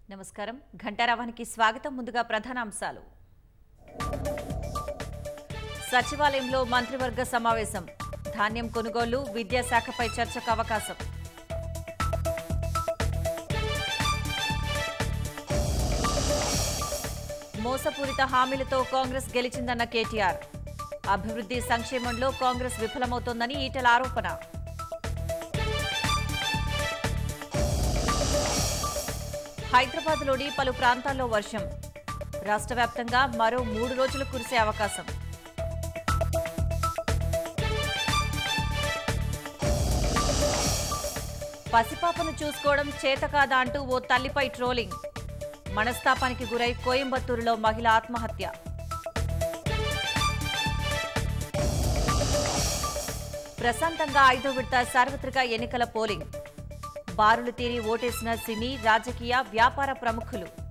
నమస్కారం ఘంటారావానికి స్వాగతం ముందుగా ప్రధాన అంశాలు సచివాలయంలో మంత్రివర్గ సమావేశం ధాన్యం కొనుగోలు విద్యాశాఖపై చర్చకు అవకాశం మోసపూరిత హామీలతో కాంగ్రెస్ గెలిచిందన్న కేటీఆర్ అభివృద్ధి సంక్షేమంలో కాంగ్రెస్ విఫలమవుతోందని ఈటెల ఆరోపణ హైదరాబాద్లోని పలు ప్రాంతాల్లో వర్షం రాష్ట్ర వ్యాప్తంగా మరో మూడు రోజులు కురిసే అవకాశం పసిపాపను చూసుకోవడం చేత కాదా అంటూ ఓ తల్లిపై ట్రోలింగ్ మనస్తాపానికి గురై కోయంబత్తూరులో మహిళ ఆత్మహత్య ప్రశాంతంగా ఐదో విడత సార్వత్రిక ఎన్నికల పోలింగ్ బారులు తీరి ఓటేసిన సినీ రాజకీయ వ్యాపార ప్రముఖులు